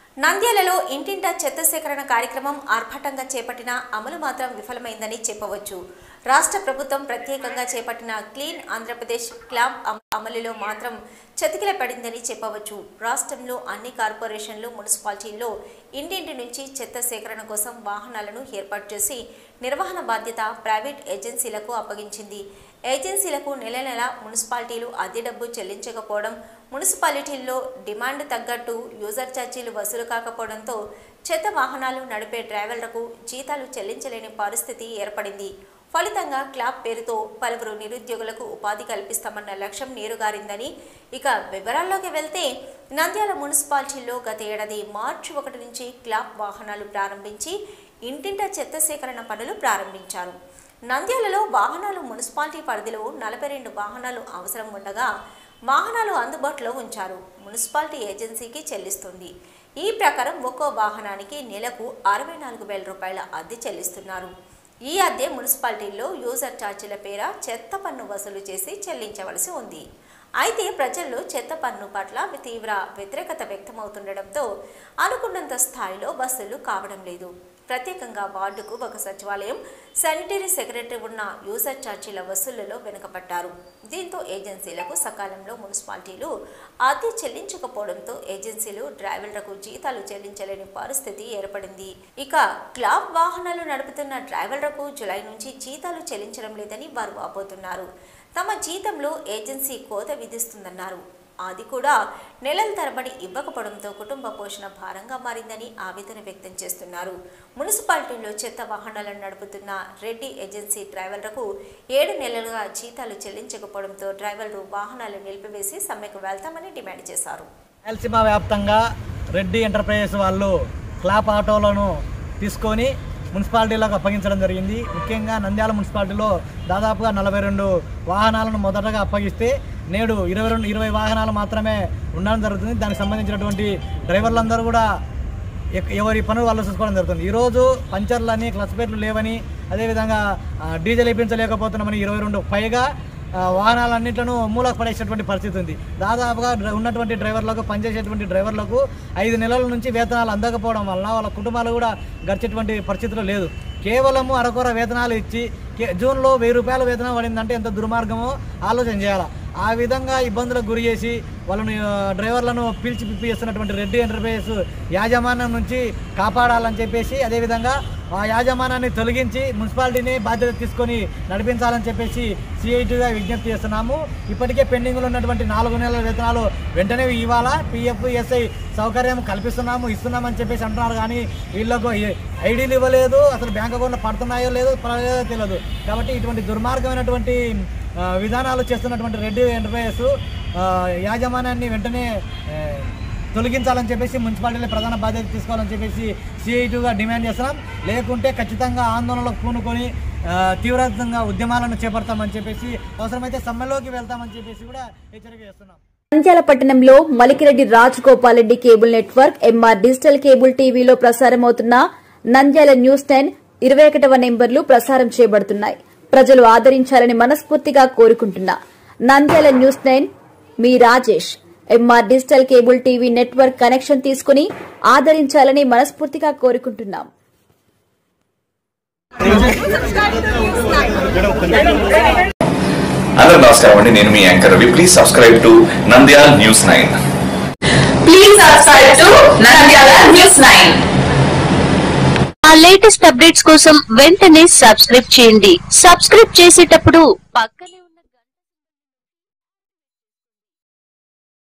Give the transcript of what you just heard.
నంద్యాలలో ఇంటింటా చెత్త సేకరణ కార్యక్రమం ఆర్భాటంగా చేపట్టిన అమలు మాత్రం విఫలమైందని చెప్పవచ్చు రాష్ట్ర ప్రభుత్వం ప్రత్యేకంగా చేపట్టిన క్లీన్ ఆంధ్రప్రదేశ్ క్లాబ్ అమ- అమలులో మాత్రం చతికిల పడిందని చెప్పవచ్చు రాష్ట్రంలో అన్ని కార్పొరేషన్లు మున్సిపాలిటీల్లో ఇంటింటి నుంచి చెత్త సేకరణ కోసం వాహనాలను ఏర్పాటు చేసి నిర్వహణ బాధ్యత ప్రైవేట్ ఏజెన్సీలకు అప్పగించింది ఏజెన్సీలకు నెల నెల మున్సిపాలిటీలు అద్దె డబ్బు చెల్లించకపోవడం మున్సిపాలిటీల్లో డిమాండ్ తగ్గట్టు యూజర్ ఛార్జీలు వసూలు కాకపోవడంతో చెత్త వాహనాలు నడిపే డ్రైవర్లకు జీతాలు చెల్లించలేని పరిస్థితి ఏర్పడింది ఫలితంగా క్లాబ్ పేరుతో పలువురు నిరుద్యోగులకు ఉపాధి కల్పిస్తామన్న లక్ష్యం నీరుగారిందని ఇక వివరాల్లోకి వెళ్తే నంద్యాల మున్సిపాలిటీలో గత ఏడాది మార్చి ఒకటి నుంచి క్లాబ్ వాహనాలు ప్రారంభించి ఇంటింటా చెత్త సేకరణ పనులు ప్రారంభించారు నంద్యాలలో వాహనాలు మున్సిపాలిటీ పరిధిలో నలభై రెండు వాహనాలు అవసరం ఉండగా వాహనాలు అందుబాటులో ఉంచారు మున్సిపాలిటీ ఏజెన్సీకి చెల్లిస్తుంది ఈ ప్రకారం ఒక్కో వాహనానికి నెలకు అరవై నాలుగు వేల రూపాయల అద్దె చెల్లిస్తున్నారు ఈ అద్దె మున్సిపాలిటీల్లో యూజర్ ఛార్జీల పేర చెత్త పన్ను వసూలు చేసి చెల్లించవలసి ఉంది అయితే ప్రజల్లో చెత్త పన్ను పట్ల తీవ్ర వ్యతిరేకత వ్యక్తమవుతుండటంతో అనుకున్నంత స్థాయిలో వసూలు కావడం లేదు ప్రత్యేకంగా వార్డుకు ఒక సచివాలయం శానిటరీ సెక్రటరీ ఉన్న యూజర్ ఛార్జీల వసూళ్లలో వెనుకపడ్డారు దీంతో ఏజెన్సీలకు సకాలంలో మున్సిపాలిటీలు అద్దె చెల్లించకపోవడంతో ఏజెన్సీలు డ్రైవర్లకు జీతాలు చెల్లించలేని పరిస్థితి ఏర్పడింది ఇక క్లాబ్ వాహనాలు నడుపుతున్న డ్రైవర్లకు జులై నుంచి జీతాలు చెల్లించడం లేదని వారు వాపోతున్నారు తమ జీతంలో ఏజెన్సీ కోత విధిస్తుందన్నారు అది కూడా నెలల తరబడి ఇవ్వకపోవడంతో కుటుంబ పోషణ భారంగా మారిందని ఆవేదన వ్యక్తం చేస్తున్నారు మున్సిపాలిటీలో చెత్త వాహనాలను నడుపుతున్న రెడ్డి ఏజెన్సీ డ్రైవర్లకు ఏడు నెలలుగా జీతాలు చెల్లించకపోవడంతో డ్రైవర్లు వాహనాలు నిలిపివేసి సమ్మెకు వెళ్తామని డిమాండ్ చేశారు రాయలసీమ వ్యాప్తంగా రెడ్డి ఎంటర్ప్రైజెస్ వాళ్ళు క్లాప్ ఆటోలను తీసుకొని మున్సిపాలిటీలకు అప్పగించడం జరిగింది ముఖ్యంగా నంద్యాల మున్సిపాలిటీలో దాదాపుగా నలభై రెండు వాహనాలను మొదటగా అప్పగిస్తే నేడు ఇరవై రెండు ఇరవై వాహనాలు మాత్రమే ఉండడం జరుగుతుంది దానికి సంబంధించినటువంటి డ్రైవర్లందరూ కూడా ఎక్- ఎవరి పనులు వాళ్ళు చూసుకోవడం జరుగుతుంది ఈరోజు పంచర్లని క్లచ్ ప్లేట్లు లేవని అదేవిధంగా ఆ, డీజిల్ వేయించలేకపోతున్నామని ఇరవై రెండు పైగా ఆ, వాహనాలన్నింటిను మూలకు పడేసేటువంటి పరిస్థితి ఉంది దాదాపుగా డ్ర- ఉన్నటువంటి డ్రైవర్లకు పనిచేసేటువంటి డ్రైవర్లకు ఐదు నెలల నుంచి వేతనాలు అందకపోవడం వలన వాళ్ళ కుటుంబాలు కూడా గడిచేటువంటి పరిస్థితులు లేదు కేవలము అరకొర వేతనాలు ఇచ్చి కే- జూన్లో వెయ్యి రూపాయల వేతనం పడిందంటే ఎంత దుర్మార్గమో ఆలోచన చేయాలి ఆ విధంగా ఇబ్బందులకు గురి చేసి వాళ్ళని ఆ, డ్రైవర్లను పిలిచి పిప్పి చేస్తున్నటువంటి రెడ్డి ఎంటర్ప్రైజెస్ యాజమాన్యం నుంచి కాపాడాలని చెప్పేసి అదేవిధంగా ఆ యాజమానాన్ని తొలగించి మున్సిపాలిటీని బాధ్యత తీసుకొని నడిపించాలని చెప్పేసి సిఐటిగా విజ్ఞప్తి చేస్తున్నాము ఇప్పటికే పెండింగ్లో ఉన్నటువంటి నాలుగు నెలల వేతనాలు వెంటనే ఇవ్వాలా పిఎఫ్ ఎస్ఐ సౌకర్యం కల్పిస్తున్నాము ఇస్తున్నామని చెప్పేసి అంటున్నారు కానీ వీళ్ళకు ఏ- ఐడీలు ఇవ్వలేదు అసలు బ్యాంక్ అకౌంట్లో పడుతున్నాయో లేదో పడలేదో తెలియదు కాబట్టి ఇటువంటి దుర్మార్గమైనటువంటి ఆ, విధానాలు చేస్తున్నటువంటి రెడ్డి ఎంటర్ప్రైజెస్ ఆ, యాజమాన్యాన్ని వెంటనే ఆ, తొలగించాలని చెప్పేసి మున్సిపాలిటీలో ప్రధాన బాధ్యత తీసుకోవాలని చెప్పేసి సిఐటిగా డిమాండ్ చేస్తున్నాం లేకుంటే ఖచ్చితంగా ఆందోళనలో పూనుకొని ఆ, తీవ్రంగా ఉద్యమాలను చేపడతామని చెప్పేసి అవసరమైతే సమ్మెలోకి వెళ్తామని చెప్పేసి కూడా హెచ్చరిక చేస్తున్నాం నంద్యాల పట్టణంలో Malikireddy Rajagopal Reddy cable network MR digital cable టీవీలో ప్రసారమవుతున్న నంద్యాల న్యూస్ టెన్ ఇరవై ఒకటవ నెంబర్లు ప్రసారం చేయబడుతున్నాయి ప్రజలు ఆదరించాలని మనస్ఫూర్తిగా కోరుకుంటున్నా నంద్యాల న్యూస్ టెన్ మీ Rajesh MR digital cable TV network connection తీసుకుని ఆదరించాలని మనస్ఫూర్తిగా కోరుకుంటున్నాం అందరూ నమస్కారం అండి నేను మీ anchor Ravi please subscribe to Nandyal news nine Please subscribe to Nandyala News 9. ఆ లేటెస్ట్ అప్డేట్స్ కోసం వెంటనే సబ్స్క్రైబ్ చేయండి సబ్స్క్రైబ్ చేసేటప్పుడు పక్కనే ఉన్న